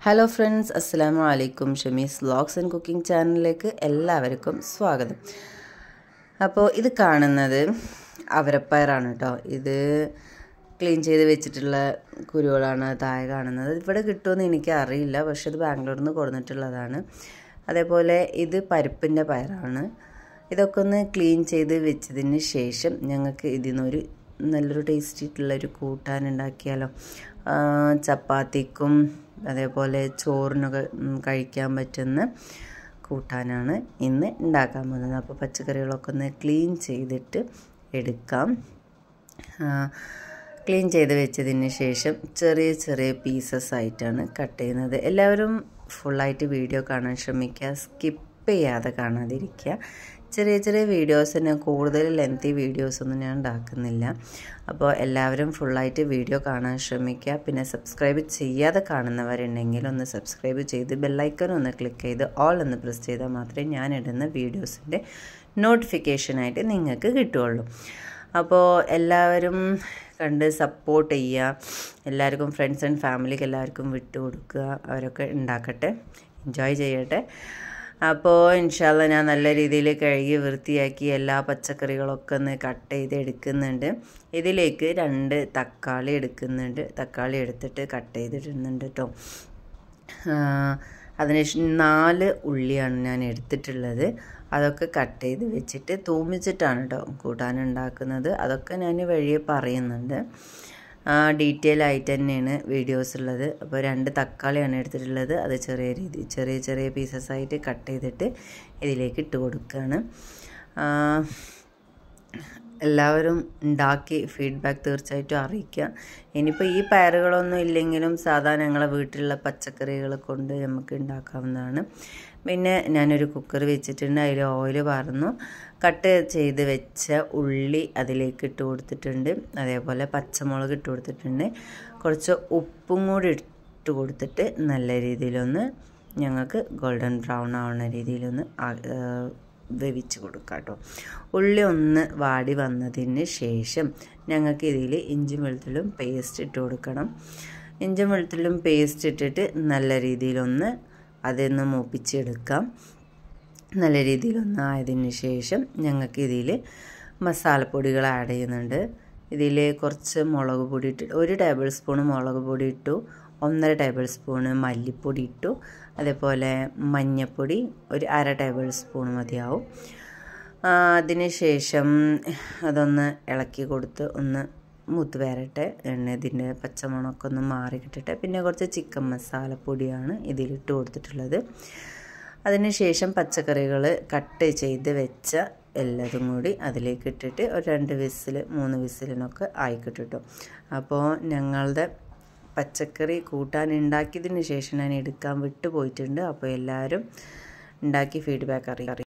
hello friends അസ്സലാമു അലൈക്കും ഷമീസ് vlogs and cooking ചാനലിലേക്ക് എല്ലാവർക്കും സ്വാഗതം അപ്പോൾ ഇത് കാണുന്നത് അവരപ്പയറാണ് കേട്ടോ ഇത് ക്ലീൻ ചെയ്ത് വെച്ചിട്ടുള്ള കുരുകളാണ് താഴെ കാണുന്നത് ഇവിടെ കിട്ടുമെന്ന് എനിക്ക് അറിയില്ല പക്ഷെ ഇത് ബാംഗ്ലൂരിൽ നിന്ന് കൊടുത്തിട്ടുള്ളതാണ് അതേപോലെ ഇത് പരിപ്പിൻ്റെ പയറാണ് ഇതൊക്കെ ഒന്ന് ക്ലീൻ ചെയ്ത് വെച്ചതിന് ശേഷം ഞങ്ങൾക്ക് ഇതിൽ നിന്നൊരു നല്ലൊരു ടേസ്റ്റിയിട്ടുള്ളൊരു കൂട്ടാൻ ഉണ്ടാക്കിയാലോ ചപ്പാത്തിക്കും അതേപോലെ ചോറിനൊക്കെ കഴിക്കാൻ പറ്റുന്ന കൂട്ടാനാണ് ഇന്ന് ഉണ്ടാക്കാൻ പോകുന്നത് അപ്പോൾ പച്ചക്കറികളൊക്കെ ഒന്ന് ക്ലീൻ ചെയ്തിട്ട് എടുക്കാം ക്ലീൻ ചെയ്ത് വെച്ചതിന് ശേഷം ചെറിയ ചെറിയ പീസസ് ആയിട്ടാണ് കട്ട് ചെയ്യുന്നത് എല്ലാവരും ഫുള്ളായിട്ട് വീഡിയോ കാണാൻ ശ്രമിക്കുക സ്കിപ്പ് ചെയ്യാതെ കാണാതിരിക്കുക ചെറിയ ചെറിയ വീഡിയോസ് തന്നെ കൂടുതൽ ലെങ്തി വീഡിയോസൊന്നും ഞാൻ ഉണ്ടാക്കുന്നില്ല അപ്പോൾ എല്ലാവരും ഫുള്ളായിട്ട് വീഡിയോ കാണാൻ ശ്രമിക്കുക പിന്നെ സബ്സ്ക്രൈബ് ചെയ്യാതെ കാണുന്നവരുണ്ടെങ്കിൽ ഒന്ന് സബ്സ്ക്രൈബ് ചെയ്ത് ബെല്ലൈക്കൺ ഒന്ന് ക്ലിക്ക് ചെയ്ത് ഓൾ ഒന്ന് പ്രസ് ചെയ്താൽ മാത്രമേ ഞാൻ ഇടുന്ന വീഡിയോസിൻ്റെ നോട്ടിഫിക്കേഷനായിട്ട് നിങ്ങൾക്ക് കിട്ടുകയുള്ളൂ അപ്പോൾ എല്ലാവരും കണ്ട് സപ്പോർട്ട് ചെയ്യുക എല്ലാവർക്കും ഫ്രണ്ട്സ് ആൻഡ് ഫാമിലിക്ക് എല്ലാവർക്കും വിട്ടു കൊടുക്കുക അവരൊക്കെ ഉണ്ടാക്കട്ടെ എൻജോയ് ചെയ്യട്ടെ അപ്പോൾ ഇൻഷാല്ല ഞാൻ നല്ല രീതിയിൽ കഴുകി വൃത്തിയാക്കി എല്ലാ പച്ചക്കറികളൊക്കെ ഒന്ന് കട്ട് ചെയ്ത് എടുക്കുന്നുണ്ട് ഇതിലേക്ക് രണ്ട് തക്കാളി എടുക്കുന്നുണ്ട് തക്കാളി എടുത്തിട്ട് കട്ട് ചെയ്തിടുന്നുണ്ട് കേട്ടോ അതിനുശേഷം നാല് ഉള്ളിയാണ് ഞാൻ എടുത്തിട്ടുള്ളത് അതൊക്കെ കട്ട് ചെയ്ത് വെച്ചിട്ട് തൂമിച്ചിട്ടാണ് കേട്ടോ കൂട്ടാൻ ഉണ്ടാക്കുന്നത് അതൊക്കെ ഞാൻ വഴിയെ പറയുന്നുണ്ട് ഡീറ്റെയിൽ ആയിട്ട് തന്നെയാണ് വീഡിയോസ് ഉള്ളത് അപ്പോൾ രണ്ട് തക്കാളിയാണ് എടുത്തിട്ടുള്ളത് അത് ചെറിയ രീതി ചെറിയ ചെറിയ പീസസ് ആയിട്ട് കട്ട് ചെയ്തിട്ട് ഇതിലേക്ക് ഇട്ട് കൊടുക്കുകയാണ് എല്ലാവരും ഉണ്ടാക്കി ഫീഡ്ബാക്ക് തീർച്ചയായിട്ടും അറിയിക്കുക ഇനിയിപ്പോൾ ഈ പയറുകളൊന്നും ഇല്ലെങ്കിലും സാധാരണ ഞങ്ങളെ വീട്ടിലുള്ള പച്ചക്കറികൾ കൊണ്ട് നമുക്ക് ഉണ്ടാക്കാവുന്നതാണ് പിന്നെ ഞാനൊരു കുക്കർ വെച്ചിട്ടുണ്ട് അതിൽ ഓയിൽ പറന്നു കട്ട് ചെയ്ത് വെച്ച ഉള്ളി അതിലേക്ക് ഇട്ട് കൊടുത്തിട്ടുണ്ട് അതേപോലെ പച്ചമുളക് ഇട്ട് കൊടുത്തിട്ടുണ്ട് കുറച്ച് ഉപ്പും കൂടി ഇട്ട് കൊടുത്തിട്ട് നല്ല രീതിയിലൊന്ന് ഞങ്ങൾക്ക് ഗോൾഡൻ ബ്രൗൺ ആവുന്ന രീതിയിലൊന്ന് വേവിച്ച് കൊടുക്കാം കേട്ടോ ഉള്ളി ഒന്ന് വാടി വന്നതിന് ശേഷം ഞങ്ങൾക്ക് ഇതിൽ ഇഞ്ചും വെളുത്തുള്ളും പേസ്റ്റ് ഇട്ട് കൊടുക്കണം ഇഞ്ചും വെളുത്തുള്ളും പേസ്റ്റ് ഇട്ടിട്ട് നല്ല രീതിയിലൊന്ന് അതൊന്ന് മൂപ്പിച്ചെടുക്കാം നല്ല രീതിയിലൊന്ന് ആയതിന് ശേഷം ഞങ്ങൾക്ക് ഇതിൽ മസാലപ്പൊടികൾ ആഡ് ചെയ്യുന്നുണ്ട് ഇതിൽ കുറച്ച് മുളക് പൊടി ഇട്ട് ഒരു ടേബിൾ സ്പൂൺ മുളക് പൊടി ഇട്ടു ഒന്നര ടേബിൾ സ്പൂണ് മല്ലിപ്പൊടി ഇട്ടു അതേപോലെ മഞ്ഞൾപ്പൊടി ഒരു അര ടേബിൾ സ്പൂൺ മതിയാവും അതിന് ശേഷം അതൊന്ന് ഇളക്കി കൊടുത്ത് ഒന്ന് മൂത്ത് വരട്ടെ എണ്ണ ഇതിൻ്റെ പച്ചമുളകൊക്കെ ഒന്ന് മാറി കിട്ടട്ടെ പിന്നെ കുറച്ച് ചിക്കൻ മസാലപ്പൊടിയാണ് ഇതിലിട്ട് കൊടുത്തിട്ടുള്ളത് അതിനുശേഷം പച്ചക്കറികൾ കട്ട് ചെയ്ത് വെച്ച എല്ലാതും കൂടി അതിലേക്ക് ഇട്ടിട്ട് ഒരു രണ്ട് വിസിൽ മൂന്ന് വിസിലിനൊക്കെ ആയിക്കിട്ടുട്ടോ അപ്പോൾ ഞങ്ങളുടെ പച്ചക്കറി കൂട്ടാൻ ഉണ്ടാക്കിയതിന് ശേഷം ഞാൻ എടുക്കാൻ വിട്ടു പോയിട്ടുണ്ട് അപ്പോൾ എല്ലാവരും ഉണ്ടാക്കി ഫീഡ്ബാക്ക് അറിയാം